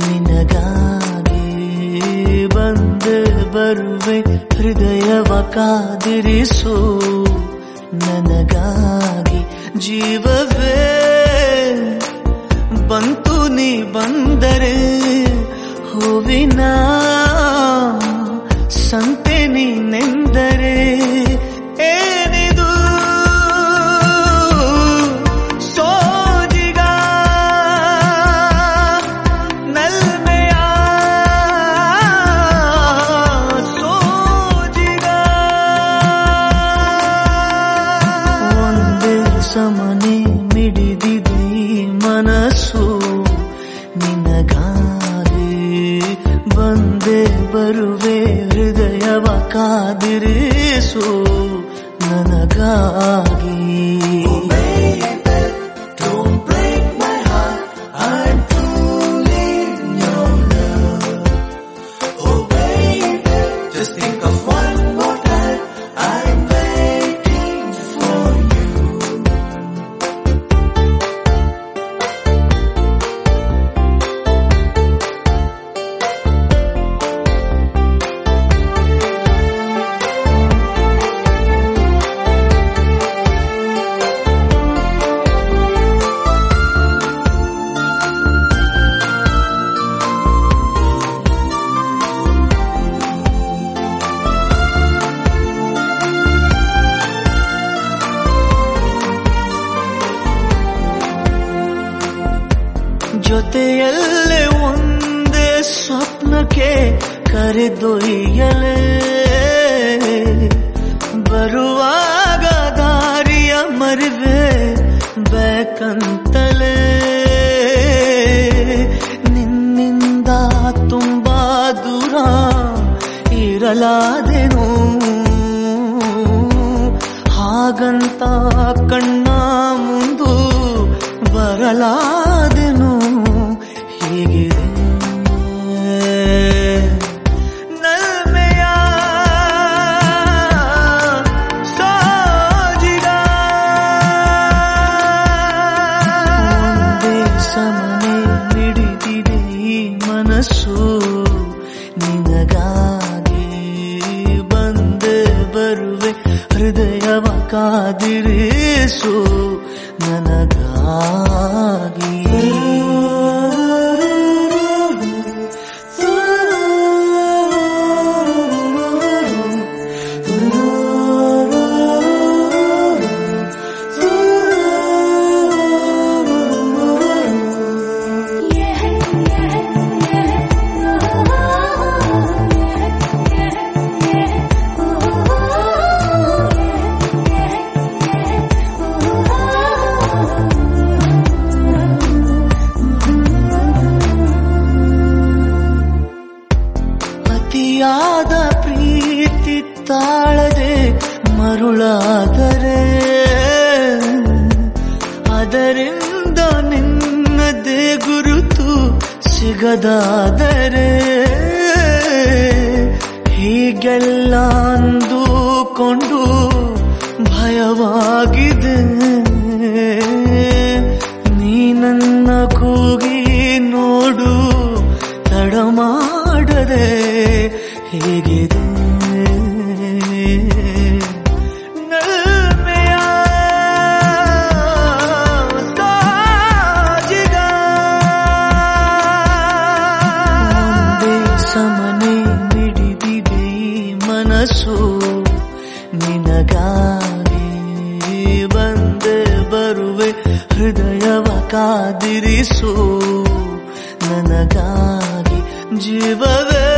ನಿನಗಾಗಿ ಬಂದೆ ಬರುವೆ ಹೃದಯವ ಕಾದಿರಿಸು ನನಗಾಗಿ ಜೀವವೇ ಬಂತು ನೀ ಬಂದರೆ ಹೂವಿನ ಸಂತೆ ನೀನೆಂದರೆ ಏನಿದು ಸೋಜಿಗ ನಲ್ಮೆಯ ಸೋಜಿಗ ಒಂದೇ ಸಮನೆ ಮಿಡಿದಿದೆ ಈ ಮನಸ್ಸು ನಿನಗಾಗಿ ಬಂದೆ ಬರುವೆ ಹೃದಯವ ಕಾದಿರಿಸು ನನಗಾಗಿ Don't break my heart. I'm truly in your love. Oh baby, just think of one more time. I'm waiting for you. ಜೊತೆಯಲ್ಲೇ ಒಂದೇ ಸ್ವಪ್ನಕ್ಕೆ ಕರೆದೊಯ್ಯಲೇ ಬರುವಾಗ ದಾರಿಯ ಮರಿವೆ ಬೇಕಂತಲೇ ನಿನ್ನಿಂದ ತುಂಬಾ ದೂರ ಇರಲಾದೆನು ಹಾಗಂತ ಕಣ್ಣ ಮುಂದು ಬರಲಾದೆನು ಹೀಗಿದೆ ನಲ್ಮೆಯ ಸಾಜಿಗ ಒಂದೇ ಸಮನೆ ಮಿಡಿದಿದೆ ಈ ಮನಸ್ಸು ನಿನಗಾಗಿ ಬಂದೆ ಬರುವೆ ಹೃದಯವ ಕಾದಿರಿಸು ನನಗಾಗಿ ಅತಿಯಾದ ಪ್ರೀತಿ ತಾಳದೆ ಮರುಳಾದರೆ ಅದರಿಂದ ನಿನ್ನದೇ ಗುರುತು ಸಿಗದಾದರೆ ಹೀಗೆಲ್ಲ ಅಂದುಕೊಂಡು ಭಯವಾಗಿದೆ ನೀ ನನ್ನ ಕೂಗಿ ನೋಡು ತಡ ಮಾಡದೆ ಹೇಗಿದೆ ನಲ್ಮೆಯ ಸಾಜಿಗ ಒಂದೇ ಸಮನೆ ಮಿಡಿದಿದೆ ಈ ಮನಸ್ಸು ನಿನಗಾಗಿ ಬಂದೆ ಬರುವೆ ಹೃದಯವ ಕಾದಿರಿಸು ನನಗಾಗಿ ಜೀವವೇ